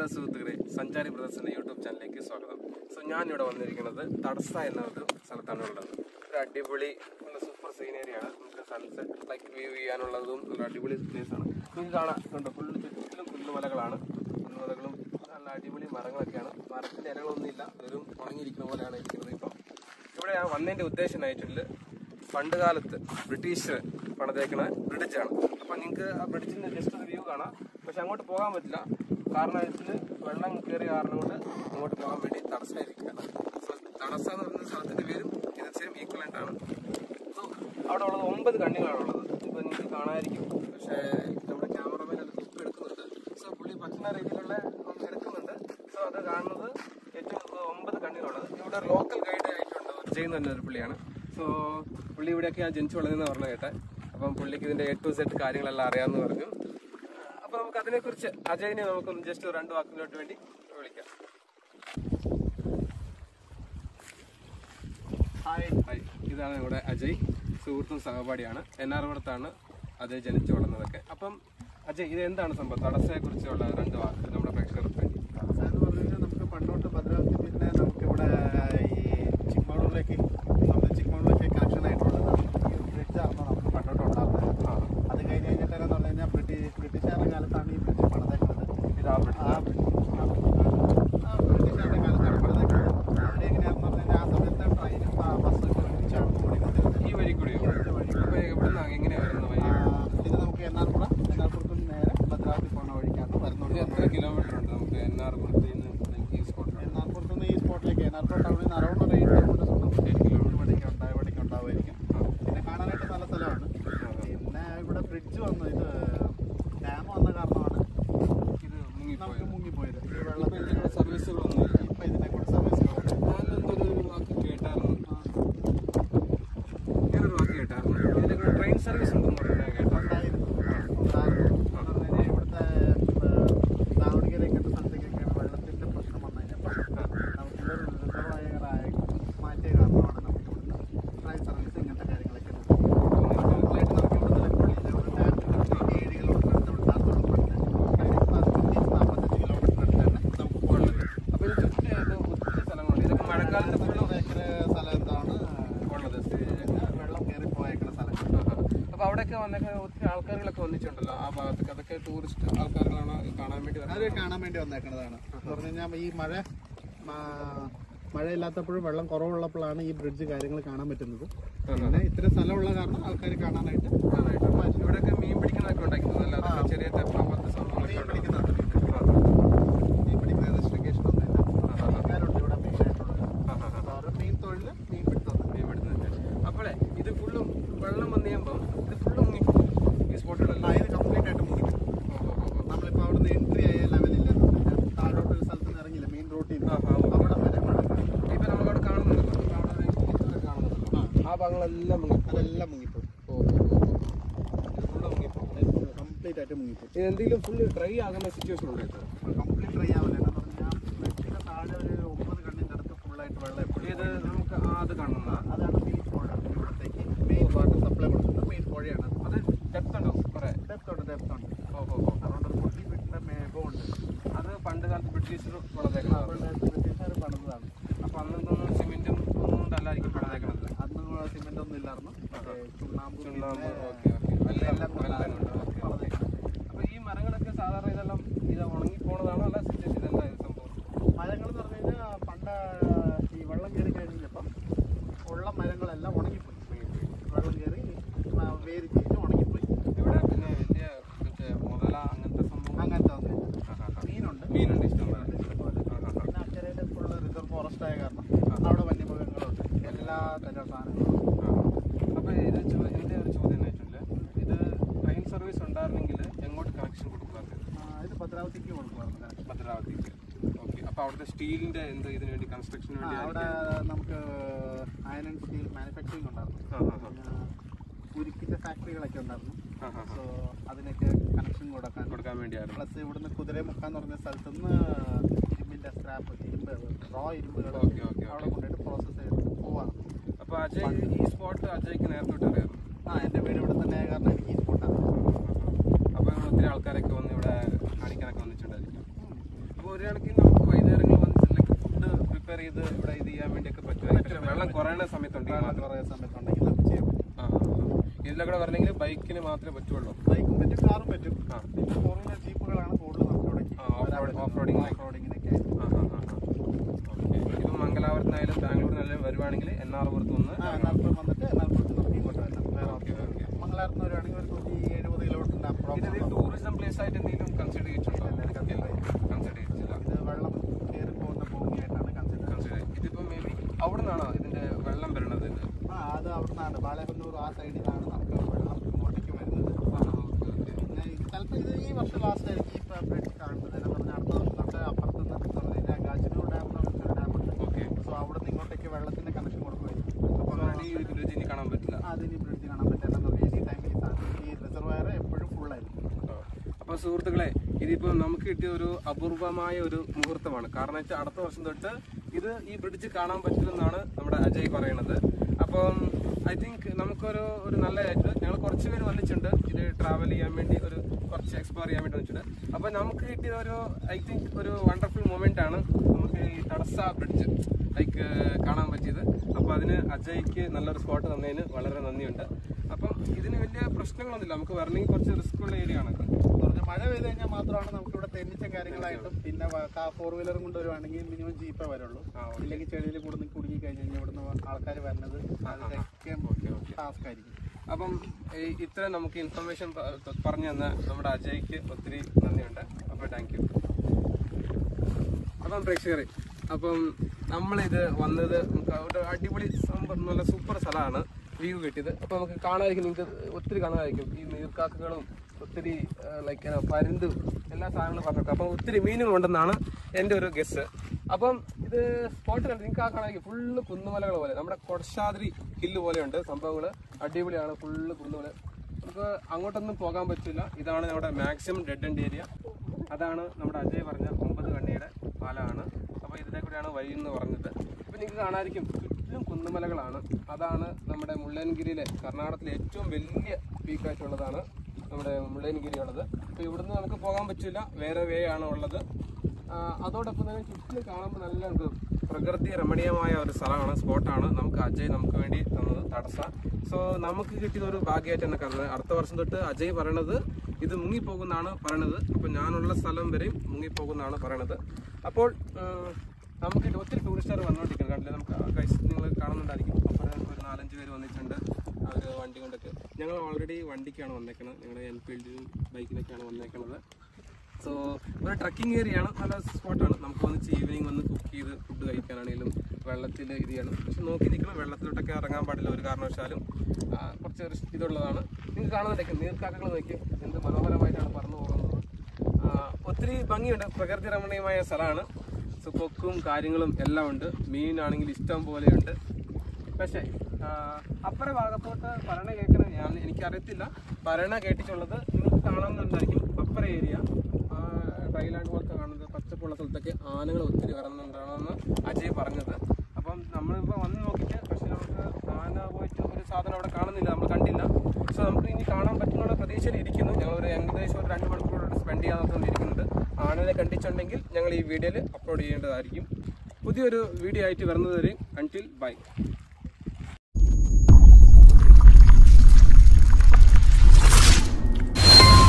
Hello സുഹൃത്തുക്കളെ സഞ്ചാരി ബ്രദേഴ്സിന്റെ YouTube ചാനലിലേക്ക് സ്വാഗതം സോ ഞാൻ ഇവിടെ വന്നിരിക്കുന്നത് തടസ്സ എന്ന ഒരു സ്ഥലത്താണ് ഉള്ളത് ഒരു അടിപൊളി നല്ല സൂപ്പർ സീനറിയാണ് നമുക്ക് സൺസെറ്റ് ലൈക്ക് വ്യൂ ചെയ്യാനുള്ളതും നല്ല അടിപൊളി പ്ലേസ് ആണ് നിങ്ങൾക്ക് കാണാം കണ്ടോ ഫുള്ള് ചുറ്റിലും പുല്ലുമലകളാണ് പുല്ലുമലകളും നല്ല അടിപൊളി മരങ്ങളൊക്കെയാണ് മരത്തിന്റെ ഇലകളൊന്നും ഇല്ല വെറും ഉണങ്ങിയിരിക്കുന്ന പോലെയാണ് ഇരിക്കുന്നത് ഇപ്പം ഇവിടെ ഞാൻ വന്നതിന്റെ ഉദ്ദേശമായിട്ടില്ല പണ്ട് കാലത്ത് ബ്രിട്ടീഷ് പണിതേക്കണ ബ്രിഡ്ജാണ് അപ്പൊ നിങ്ങൾക്ക് ആ ബ്രിഡ്ജിന്റെ ജസ്റ്റ് ഒരു വ്യൂ കാണാം പക്ഷെ അങ്ങോട്ട് പോകാൻ പറ്റില്ല കാരണം ഇതിൽ വെള്ളം കയറിയ കാരണം കൊണ്ട് അങ്ങോട്ട് പോകാൻ വേണ്ടി തടസ്സമായിരിക്കുകയാണ് സോ തടസ്സ എന്ന് പറയുന്ന സ്ഥലത്തിന്റെ പേരും ഇത് സെയിം ഈക്വലന്റ് ആണ് സോ അവിടെ ഉള്ളത് ഒമ്പത് കണ്ണികളാണുള്ളത് ഇപ്പൊ നിങ്ങൾക്ക് കാണാതിരിക്കും പക്ഷേ നമ്മുടെ ക്യാമറമാൻ അത് തുപ്പ് എടുക്കുന്നുണ്ട് സോ പുള്ളി ഭക്ഷണ രീതിയിലുള്ള ഒന്ന് എടുക്കുന്നുണ്ട് സോ അത് കാണുന്നത് ഏറ്റവും ഒമ്പത് കണ്ണികളുള്ളത് ഇവിടെ ഒരു ലോക്കൽ ഗൈഡ് ആയിട്ടുണ്ട് ചെയ്യുന്ന തന്നെ ഒരു പുള്ളിയാണ് സോ പുള്ളി ഇവിടെയൊക്കെ ഞാൻ ജനിച്ചു വളർന്നെന്ന് പറഞ്ഞു കേട്ടെ അപ്പം പുള്ളിക്ക് ഇതിന്റെ എ ടു സെറ്റ് കാര്യങ്ങളെല്ലാം അറിയാമെന്ന് പറഞ്ഞു അപ്പൊ നമുക്ക് അതിനെക്കുറിച്ച് അജയനെ നമുക്കൊന്ന് ജസ്റ്റ് രണ്ട് വാക്കിലോട്ട് വേണ്ടി വിളിക്കാം ഹായ് ഹായ് ഇതാണ് ഇവിടെ അജയ് സുഹൃത്തും സഹപാഠിയാണ് എറണാകുളത്താണ് അജയ് ജനിച്ചു വളർന്നതൊക്കെ അപ്പം അജയ് ഇത് എന്താണ് സംഭവം തടസ്സയെ കുറിച്ചുള്ള രണ്ട് വാക്ക് നമ്മുടെ പ്രേക്ഷകർക്ക് വേണ്ടി തടസ്സം എന്ന് പറഞ്ഞു കഴിഞ്ഞാൽ നമുക്ക് പണ്ടോട്ട് ഭദ്രാവതി പിന്നെ നമുക്ക് ഇവിടെ ഈ ചിക്മംഗ്ലൂരിലേക്ക് നമ്മൾ ചിക്മംഗ്ലൂരിലേക്ക് കണക്ഷൻ ആയിട്ടുള്ളത് ഈ ബ്രിഡ്ജായിരുന്നു നമുക്ക് പണ്ടോട്ട് ഉണ്ടായിരുന്നത് ആ അത് കഴിഞ്ഞ് കഴിഞ്ഞിട്ട് എന്ന് പറഞ്ഞു കഴിഞ്ഞാൽ ബ്രിട്ടീഷ് ബ്രിട്ടീഷുകാരുടെ കാലത്താണ് ഈ ബ്രിഡ്ജ് പണിതേക്കുന്നത് ഇത് ആ ബ്രിഡ്ജ്. ആ ബ്രിഡ്ജ് ആ ബ്രിട്ടീഷുകാരുടെ കാലത്താണ് പണിതേക്കുന്നത് അവിടെ എങ്ങനെയാണെന്ന് പറഞ്ഞു കഴിഞ്ഞാൽ ആ സമയത്ത് ട്രെയിനും ബസ്സൊക്കെ ഒരുമിച്ചാണ് ഓടിക്കൊണ്ടിരുന്നത് ഈ വരി കൂടിയോ അപ്പൊ എവിടുന്നാ എങ്ങനെയാ വരുന്നത് വഴി ആ, ഇത് നമുക്ക് എറണാകുളം എറണാകുളത്ത് നിന്ന് നേരെ ഭദ്രാവതി പോകുന്ന വഴിക്കാണ് ഇത് വരുന്നത് എത്ര കിലോമീറ്റർ ഉണ്ട് നമുക്ക് എറണാകുളത്ത് നിന്ന് ഈ സ്പോട്ടിൽ എറണാകുളത്ത് നിന്ന് ഈ സ്പോട്ടിലേക്ക് എറണാകുളം ടൗണിൽ നിന്ന് അറൗണ്ട് ഒരു എയ്റ്റ് കിലോമീറ്റേഴ്സ് ഉണ്ട് എയ്റ്റ് കിലോമീറ്റർ ഇവിടേക്ക് ഉണ്ടാവും ഇവിടേക്ക് ഉണ്ടാവുമായിരിക്കും പിന്നെ കാണാനായിട്ട് നല്ല സ്ഥലമാണ് പിന്നെ ഇവിടെ ബ്രിഡ്ജ് വന്നു ഇത് ഡാം വന്ന കാരണമാണ് ഇത് മുങ്ങിപ്പോയത് നമുക്ക് മുങ്ങിപ്പോയത് ഈ ഇപ്പൊ വെള്ളത്തിൽ ഇതിനുള്ള സർവീസുകളൊന്നുമില്ല ഇപ്പം ഇതിനെ കൂടെ സർവീസുകളുണ്ട് ഞാനെന്തൊരു വാക്ക് കേട്ടായിരുന്നു ഞാനൊരു വാക്ക് കേട്ടായിരുന്നു ഇതിലേക്ക് ട്രെയിൻ സർവീസ് ഉണ്ടെന്ന് പറഞ്ഞാൽ കേട്ടോ ഉണ്ടായിരുന്നു ഉണ്ടായിരുന്നു എന്ന് പറഞ്ഞു കഴിഞ്ഞാൽ ഇവിടുത്തെ ഏഹ്, ദാവണഗിരി ഇങ്ങനത്തെ സ്ഥലത്തേക്കൊക്കെയാണ് വെള്ളത്തിൻ്റെ പ്രശ്നം വന്നു കഴിഞ്ഞപ്പോൾ നമുക്കിവിടെ ഒരു റിസർവായറായി മാറ്റിയ കാരണമാണ് നമുക്ക് ഇവിടുന്ന് ട്രെയിൻ സർവീസ് ഇങ്ങനത്തെ കാര്യങ്ങളൊക്കെ കംപ്ലീറ്റ് നമുക്ക് ഇവിടുന്ന് ലഭിക്കില്ല ഒരു ഡയറക്റ്റ് ഏഴ് കിലോമീറ്റർ അടുത്ത് വിട്ടാത്തോളം നാൽപ്പത്തഞ്ച് കിലോമീറ്റർ അടുത്ത് തന്നെ നമുക്ക് പോകാൻ പറ്റും അപ്പൊ ഇത് ചുറ്റും ഇത് ഒത്തിരി സ്ഥലങ്ങളുണ്ട് ഇതൊക്കെ മഴക്കാലത്ത് ഫുള്ളും ഏക്കർ സ്ഥലം എന്താണ് ഉള്ളത് വെള്ളം കയറി പോയേക്കുന്ന സ്ഥലം അപ്പൊ അവിടെയൊക്കെ വന്നൊക്കെ ഒത്തിരി ആൾക്കാരുകളൊക്കെ വന്നിട്ടുണ്ടല്ലോ ആ ഭാഗത്തൊക്കെ അതൊക്കെ ടൂറിസ്റ്റ് ആൾക്കാരുകളാണ് കാണാൻ വേണ്ടി അത് വരുന്നത് കാണാൻ വേണ്ടി വന്നേക്കുന്നതാണ് എന്ന് പറഞ്ഞു കഴിഞ്ഞാൽ ഈ മഴ മ- മഴയില്ലാത്തപ്പോഴും വെള്ളം കുറവുള്ളപ്പോഴാണ് ഈ ബ്രിഡ്ജ് കാര്യങ്ങൾ കാണാൻ പറ്റുന്നത് പിന്നെ ഇത്ര സ്ഥലമുള്ള കാരണം ആൾക്കാർ കാണാനായിട്ട് കാണാനായിട്ട്. ഇവിടെയൊക്കെ മീൻ പിടിക്കുന്നതൊക്കെ ഉണ്ടാക്കുന്നത് അല്ല അതൊക്കെ ചെറിയ തെപ്പ പോലത്തെ സംഭവങ്ങളൊക്കെ മീൻ ഉണ്ട്. പിടിക്കുന്നുണ്ട് മീൻ പിടിക്കുന്ന റെസ്ട്രിക്കേഷൻ ഒന്നുമില്ല ആൾക്കാരുണ്ട് ഇവിടെ മെയിൻ ആയിട്ടുള്ളത് അപ്പോൾ അവരുടെ മെയിൻ തൊഴിൽ മീൻ പിടുത്തം മീൻ പിടുത്തമൊക്കെ. അപ്പോളേ ഇത് ഫുള്ളും വെള്ളം വന്നു കഴിയുമ്പോൾ ഇത് ഫുള്ളും മുങ്ങിപ്പോകും ഈ സ്പോട്ടിലല്ല ആ ഇത് കംപ്ലീറ്റ് ആയിട്ട് മുങ്ങി നമ്മളിപ്പോൾ അവിടെ നിന്ന് എൻട്രി ആയ ലെവലില്ല താഴോട്ട് ഒരു സ്ഥലത്ത് നിന്ന് ഇറങ്ങില്ല മെയിൻ റോട്ടിൽ നിന്ന് അവിടെ വരെ മഴ ഇപ്പൊ നമ്മളവിടെ കാണുന്നുണ്ടല്ലോ ഇപ്പൊ അവിടെ ഇതൊക്കെ കാണുന്നുണ്ടല്ലോ ആ ഭാഗങ്ങളെല്ലാം മുങ്ങിപ്പോകും അതെല്ലാം മുങ്ങിപ്പോയി ഇത് ഫുള്ള് മുങ്ങിപ്പോകും കംപ്ലീറ്റ് ആയിട്ട് മുങ്ങിപ്പോയി ഇത് എന്തെങ്കിലും ഫുള്ള് ഡ്രൈ ആകുന്ന സിറ്റുവേഷൻ ഉണ്ട് കേട്ടോ കംപ്ലീറ്റ് ഡ്രൈ ആവില്ല എന്ന് പറഞ്ഞാൽ ബ്രിഡ്ജിന്റെ താഴെ ഒരു ഒമ്പത് കണ്ണിന്റെ അടുത്ത് ഫുള്ളായിട്ട് വെള്ളം എപ്പോഴും ഇത് നമുക്ക് ആ അത് കാണുന്ന അതാണ് മെയിൻ പുഴ ഇവിടത്തേക്ക് മെയിൻ വാട്ടർ സപ്ലൈ കൊടുക്കുന്നത് മെയിൻ പുഴയാണ് അത് ഡെപ്ത് ഉണ്ടോ കുറെ ഡെപ്ത് ഉണ്ട് ഡെപ്ത് ഉണ്ട് ഓ ഓ ഓ അതുകൊണ്ട് ഒരു ഫോർട്ടി ഫീറ്റിന്റെ മേഘമുണ്ട് അത് പണ്ട് കാലത്ത് ബ്രിട്ടീഷർ പണിതേക്കുന്നത് ബ്രിട്ടീഷുകാർ പണിതാണ് അപ്പൊ അന്നൊന്നും സിമെന്റും ഒന്നും കൊണ്ടല്ലായിരിക്കും പണിതേക്കണത് അന്ന് സിമെന്റ് ഒന്നും ഇല്ലായിരുന്നു മറ്റേ ചുണ്ണാമ്പ് ചുണ്ണാമ്പ് പിന്നെ ഓക്കെ ഓക്കെ എല്ലാം എല്ലാം കൊണ്ടാണ് ഓക്കെ പണിതേക്കുന്നത്. അപ്പൊ ഈ മരങ്ങളൊക്കെ സാധാരണ ഇതെല്ലാം ഇത് ഉണങ്ങി പോണതാണോ അല്ല സിറ്റുവേഷൻ ഇതെല്ലാം ഇത് സംഭവം മരങ്ങൾ എന്ന് പറഞ്ഞു കഴിഞ്ഞാൽ പണ്ട് ഈ വെള്ളം കയറി കഴിഞ്ഞപ്പം ഉള്ള മരങ്ങളെല്ലാം ഉണങ്ങിപ്പോയി വെള്ളം കയറി ആ, വേര് ചെയ്ത് ഉണങ്ങിപ്പോയി ഇവിടെ പിന്നെ വലിയ മറ്റേ മുതല അങ്ങനത്തെ സംഭവം അങ്ങനത്തെ ഒന്നും മീനുണ്ട് മീനുണ്ട് ഇഷ്ടംപോലെ ഇഷ്ടംപോലെ. പിന്നെ അക്കരയിലെ ഫുള്ള് റിസർവ് ഫോറസ്റ്റ് ആയ കാരണം അവിടെ വന്യമൃഗങ്ങളുണ്ട് എല്ലാ തരം സാധനങ്ങളും അപ്പൊ ഇത് ചോ- ഇതിന്റെ ഒരു ചോദ്യം എന്നായിട്ടില്ല ഇത് ട്രെയിൻ സർവീസ് ഉണ്ടായിരുന്നെങ്കിൽ എങ്ങോട്ട് കണക്ഷൻ കൊടുക്കാത്തത് ആ, ഇത് ഭദ്രാവതിക്ക് കൊടുക്കുമായിരുന്നു ഭദ്രാവതിക്ക് ഓക്കെ അപ്പൊ അവിടുത്തെ സ്റ്റീലിന്റെ എന്ത് ഇതിനു വേണ്ടി കൺസ്ട്രക്ഷന് ആ, വേണ്ടി അവിടെ നമുക്ക് അയൺ ആൻഡ് സ്റ്റീൽ മാനുഫാക്ചറിങ് ഉണ്ടായിരുന്നു പിന്നെ ഉരുക്കിന്റെ ഫാക്ടറികളൊക്കെ ഉണ്ടായിരുന്നു സോ അതിനൊക്കെ കണക്ഷൻ കൊടുക്കാൻ കൊടുക്കാൻ വേണ്ടിയായിരുന്നു പ്ലസ് ഇവിടുന്ന് കുതിരമുക്ക എന്ന് പറഞ്ഞ സ്ഥലത്ത് നിന്ന് ഇരുമ്പിന്റെ സ്ക്രാപ്പ് ഇരുമ്പ് റോ ഇരുമ്പുകൾ ഓക്കെ ഓക്കെ അവിടെ കൊണ്ടുപോയിട്ട് പ്രോസസ്സ് ചെയ്ത് പോവാണ് അപ്പൊ അജയ് ഈ സ്പോട്ട് അജയ്ക്ക് നേരത്തെ തൊട്ട് അറിയാം ആ എൻ്റെ വീട് ഇവിടെ തന്നെ ആയ കാരണം എനിക്ക് ഈ സ്പോട്ടാണ് അപ്പൊ ഇവിടെ ഒത്തിരി ആൾക്കാരൊക്കെ വന്ന് ഇവിടെ കാണിക്കാനൊക്കെ വന്നിട്ടുണ്ടായിരിക്കും അപ്പൊ ഒരു കണക്കിന് നമുക്ക് വൈകുന്നേരങ്ങൾ വന്ന് ഫുഡ് പ്രിപ്പയർ ചെയ്ത് ഇവിടെ ഇത് ചെയ്യാൻ വേണ്ടിയൊക്കെ പറ്റും വെള്ളം കുറയണ സമയത്തുണ്ട് ഈ മാത്രം കുറേ സമയത്തുണ്ടെങ്കിൽ നമുക്ക് ചെയ്യാൻ പറ്റും ആ, ആ, ആ. ഇതിലൂടെ വരണമെങ്കിൽ ബൈക്കിന് മാത്രമേ പറ്റുള്ളൂ ബൈക്കും പറ്റും കാറും പറ്റും ആ. പിന്നെ ഫോർ വീലർ ജീപ്പുകളാണ് കൂടുതൽ നമുക്ക് ഇവിടേക്ക് ആ, off road- off roading off റോഡിങ്ങിനൊക്കെ ആ, ആ, ആ, ആ. ഓക്കേ. ഇപ്പം മംഗലാപുരത്തുനിന്നായാലും ബാംഗ്ലൂരിനായാലും വരുവാണെങ്കിൽ എൻ ആർ പുറത്ത് വന്ന് ആ എറണാകുളം വന്നിട്ട് എറണാകുളത്ത് നമുക്ക് ഇങ്ങോട്ട് വരണം വേറെ ഓക്കേ, ഓക്കേ. മംഗലാപുരത്ത് നിന്ന് വരുവാണെങ്കിൽ ഒരു നൂറ്റി എഴുപത് കിലോമീറ്ററിന്റെ ഇത് അപ്പുറം ടൂറിസം പ്ലേസ് ആയിട്ട് എന്തെങ്കിലും കൺസിഡർ ചെയ്തിട്ടുണ്ടോ കൺസിഡർ ചെയ്തിട്ടില്ല ഇത് വെള്ളം കയറി പോകുന്ന ഭൂമിയായിട്ടാണ് കൺസിഡർ കൺസിഡർ ഇതിപ്പോ മേ ബി അവിടെ നിന്നാണോ ഇതിന്റെ വെള്ളം വരണത് ഇത് ആ അത് അവിടെ നിന്നാണ് ബാലബന്നൂർ ആ സൈഡിൽ നിന്നാണ് നമുക്ക് വെള്ളം ഇങ്ങോട്ടേക്ക് വരുന്നത് പിന്നെ ഇത് ചിലപ്പോൾ ഇത് ഈ വർഷം ലാസ്റ്റ് ആയിരിക്കും ഈ ബ്രിഡ്ജ് കാണുന്നത് എന്ന് പറഞ്ഞാൽ അടുത്ത വർഷം തൊട്ട് അപ്പുറത്ത് നിന്ന് എന്ന് പറഞ്ഞാൽ ഗാജിനൂർ ഡാം എന്ന് പറഞ്ഞൊരു ഡാമുണ്ട് ഓക്കെ സോ അവിടെ നിന്ന് ഇങ്ങോട്ടേക്ക് വെള്ളത്തിന്റെ കണക്ഷൻ കൊടുക്കുമായിരിക്കും അപ്പോൾ ഈ രുചി ഇനി കാണാൻ പറ്റില്ല അതിന് ബ്രിഡ്ജ് കാണാൻ പറ്റില്ല എന്ന് പറഞ്ഞാൽ ഈ ടൈമിൽ ഈ സാധനം ഈ റിസർവയർ എപ്പോഴും ഫുള്ളായിരിക്കും അപ്പൊ സുഹൃത്തുക്കളെ ഇതിപ്പോ നമുക്ക് കിട്ടിയ ഒരു അപൂർവമായ ഒരു മുഹൂർത്തമാണ് കാരണം വെച്ചാൽ അടുത്ത വർഷം തൊട്ട് ഇത് ഈ ബ്രിഡ്ജ് കാണാൻ പറ്റില്ലെന്നാണ് നമ്മുടെ അജയ് പറയണത് അപ്പം ഐ തിങ്ക് നമുക്കൊരു ഒരു നല്ല ആയിട്ട് ഞങ്ങൾ കുറച്ച് പേര് വന്നിട്ടുണ്ട് ഇത് ട്രാവൽ ചെയ്യാൻ വേണ്ടി ഒരു കുറച്ച് എക്സ്പ്ലോർ ചെയ്യാൻ വേണ്ടി വന്നിട്ടുണ്ട് അപ്പൊ നമുക്ക് കിട്ടിയ ഒരു ഐ തിങ്ക് ഒരു വണ്ടർഫുൾ മൊമെന്റ് ആണ് നമുക്ക് ഈ തടസ്സ ബ്രിഡ്ജ് ലൈക്ക് കാണാൻ പറ്റിയത് അപ്പൊ അതിന് അജയ്ക്ക് നല്ലൊരു സ്പോട്ട് തന്നതിന് വളരെ നന്ദിയുണ്ട് അപ്പം ഇതിന് വലിയ പ്രശ്നങ്ങളൊന്നുമില്ല നമുക്ക് വരണമെങ്കിൽ കുറച്ച് റിസ്ക് ഉള്ള ഏരിയ ആണ് ഇത്. എന്ന് പറഞ്ഞാൽ മഴ പെയ്ത് കഴിഞ്ഞാൽ മാത്രമാണ് നമുക്ക് ഇവിടെ തെന്നിച്ച കാര്യങ്ങളായിട്ടും പിന്നെ ഫോർ വീലറും കൊണ്ട് വരുവാണെങ്കിൽ മിനിമം ജീപ്പേ വരുള്ളൂ ആ, ഓക്കേ. ഇല്ലെങ്കിൽ ചെടിയിൽ കൂടുന്ന കുടുങ്ങി കഴിഞ്ഞ് കഴിഞ്ഞാൽ ഇവിടുന്ന് ആൾക്കാർ വരുന്നത് അതിനൊക്കെ ഓക്കെ ഓക്കെ ടാസ്ക് ആയിരിക്കും അപ്പം ഈ ഇത്ര നമുക്ക് ഇൻഫർമേഷൻ പറഞ്ഞു തന്ന നമ്മുടെ അജയ്ക്ക് ഒത്തിരി നന്ദിയുണ്ട് അപ്പോൾ താങ്ക് യു അപ്പം പ്രേക്ഷകരെ അപ്പം നമ്മളിത് വന്നത് നമുക്ക് ഒരു അടിപൊളി സംഭവം നല്ല സൂപ്പർ സ്ഥലമാണ് വ്യൂ കിട്ടിയത് അപ്പോൾ നമുക്ക് കാണാതിരിക്കും നിങ്ങൾക്ക് ഒത്തിരി കാണാതിരിക്കും ഈ നീർക്കാക്കകളും ഒത്തിരി ലൈക്ക് പരുന്ത് എല്ലാ സാധനങ്ങളും പറഞ്ഞിട്ട് അപ്പം ഒത്തിരി മീനുകളുണ്ടെന്നാണ് എൻ്റെ ഒരു ഗസ് അപ്പം ഇത് സ്പോട്ട് കണ്ട് നിങ്ങൾക്ക് ആ കാണാതിരിക്കും ഫുള്ള് കുന്നുമലകൾ പോലെ നമ്മുടെ കൊടശാദ്രി ഹില്ല് പോലെയുണ്ട് സംഭവങ്ങൾ അടിപൊളിയാണ് ഫുള്ള് കുന്നുമല നമുക്ക് അങ്ങോട്ടൊന്നും പോകാൻ പറ്റില്ല ഇതാണ് നമ്മുടെ മാക്സിമം ഡെഡ് എൻഡ് ഏരിയ അതാണ് നമ്മുടെ അജയ് പറഞ്ഞ ഒമ്പത് കണ്ണിയുടെ പാലമാണ് അപ്പോൾ ഇതിലെ കൂടെയാണ് വഴി എന്ന് പറഞ്ഞത് ഇപ്പം നിങ്ങൾക്ക് കാണാതിരിക്കും ചുറ്റിലും കുന്നുമലകളാണ് അതാണ് നമ്മുടെ മുള്ളൻഗിരിയിലെ കർണാടകത്തിലെ ഏറ്റവും വലിയ പീക്കായിട്ടുള്ളതാണ് നമ്മുടെ മുള്ളൻഗിരി ഉള്ളത് അപ്പോൾ ഇവിടുന്ന് നമുക്ക് പോകാൻ പറ്റില്ല വേറെ വേ ആണ് ഉള്ളത് ആ, അതോടൊപ്പം തന്നെ ചുറ്റിലും കാണുമ്പോൾ നല്ല നമുക്ക് പ്രകൃതി രമണീയമായ ഒരു സ്ഥലമാണ് സ്പോട്ടാണ് നമുക്ക് അജയ് നമുക്ക് വേണ്ടി തന്നത് തടസ്സ സോ നമുക്ക് കിട്ടിയത് ഒരു ഭാഗ്യമായിട്ട് തന്നെ കരുതുന്നത് അടുത്ത വർഷം തൊട്ട് അജയ് പറയണത് ഇത് മുങ്ങിപ്പോകുന്നാണ് പറയണത് അപ്പോൾ ഞാനുള്ള സ്ഥലം വരെയും മുങ്ങിപ്പോകുന്നാണ് പറയണത് അപ്പോൾ ആ, നമുക്ക് ഇത് ഒത്തിരി ടൂറിസ്റ്റുകാർ വന്നുകൊണ്ടിരിക്കുന്നത് കണ്ടില്ലേ നമുക്ക് ഗൈസ് നിങ്ങൾ കാണുന്നുണ്ടായിരിക്കും അപ്പോൾ ഒരു നാലഞ്ച് പേര് വന്നിട്ടുണ്ട് അവർ വണ്ടി കൊണ്ടൊക്കെ ഞങ്ങൾ ഓൾറെഡി വണ്ടിക്കാണ് വന്നേക്കുന്നത് ഞങ്ങളുടെ എൻഫീൽഡിലും ബൈക്കിലൊക്കെയാണ് വന്നേക്കുന്നത് സോ ഒരു ട്രക്കിംഗ് ഏരിയ ആണ് നല്ല സ്പോട്ടാണ് നമുക്ക് വന്ന് ഈവനിങ് വന്ന് കുക്ക് ചെയ്ത് ഫുഡ് കഴിക്കാനാണെങ്കിലും വെള്ളത്തിൽ ഇത് ചെയ്യണം പക്ഷെ നോക്കി നിൽക്കണം വെള്ളത്തിലോട്ടൊക്കെ ഇറങ്ങാൻ പാടില്ല ഒരു കാരണവശാലും ആ, കുറച്ച് റിസ്ക് ഇതുള്ളതാണ് നിങ്ങൾക്ക് കാണുന്നുണ്ടെങ്കിൽ നീർക്കാക്കകൾ നോക്കി എന്ത് മനോഹരമായിട്ടാണ് പറന്നു പോകുന്നത് ആ, ഒത്തിരി ഭംഗിയുണ്ട് പ്രകൃതി രമണീയമായ സ്ഥലമാണ് സോ കൊക്കും കാര്യങ്ങളും എല്ലാം ഉണ്ട് മീനാണെങ്കിൽ ഇഷ്ടം പോലെയുണ്ട് പക്ഷേ ആ, അപ്പുറ ഭാഗത്തോട്ട് പറയണ കേൾക്കണ ഞാൻ എനിക്കറിയത്തില്ല പറയണ കേട്ടിട്ടുള്ളത് നിങ്ങൾക്ക് കാണാവുന്നതായിരിക്കും അപ്പുറ ഏരിയ ടൈലാൻഡ് പോലത്തെ കാണുന്നത് പച്ചപ്പുള്ള സ്ഥലത്തൊക്കെ ആനകൾ ഒത്തിരി ഇറങ്ങുന്നുണ്ടാണെന്ന് അജയ് പറഞ്ഞത് അപ്പം നമ്മളിപ്പോൾ വന്ന് നോക്കിയിട്ട് പക്ഷേ നമുക്ക് ആന പോയിട്ട് ഒരു സാധനം അവിടെ കാണുന്നില്ല നമ്മൾ കണ്ടില്ല സോ നമുക്ക് ഇനി കാണാൻ പറ്റുന്നുള്ള പ്രതീക്ഷയിൽ ഇരിക്കുന്നു ഞങ്ങൾ ഒരു ഏകദേശം ഒരു രണ്ട് മണിക്കൂർ സ്പെൻഡ് ചെയ്യാൻ ഇരിക്കുന്നുണ്ട് ആനനെ കണ്ടിട്ടുണ്ടെങ്കിൽ ഞങ്ങൾ ഈ വീഡിയോയിൽ അപ്ലോഡ് ചെയ്യേണ്ടതായിരിക്കും പുതിയൊരു വീഡിയോ ആയിട്ട് വരുന്നത് വരെ അൺടിൽ ബൈ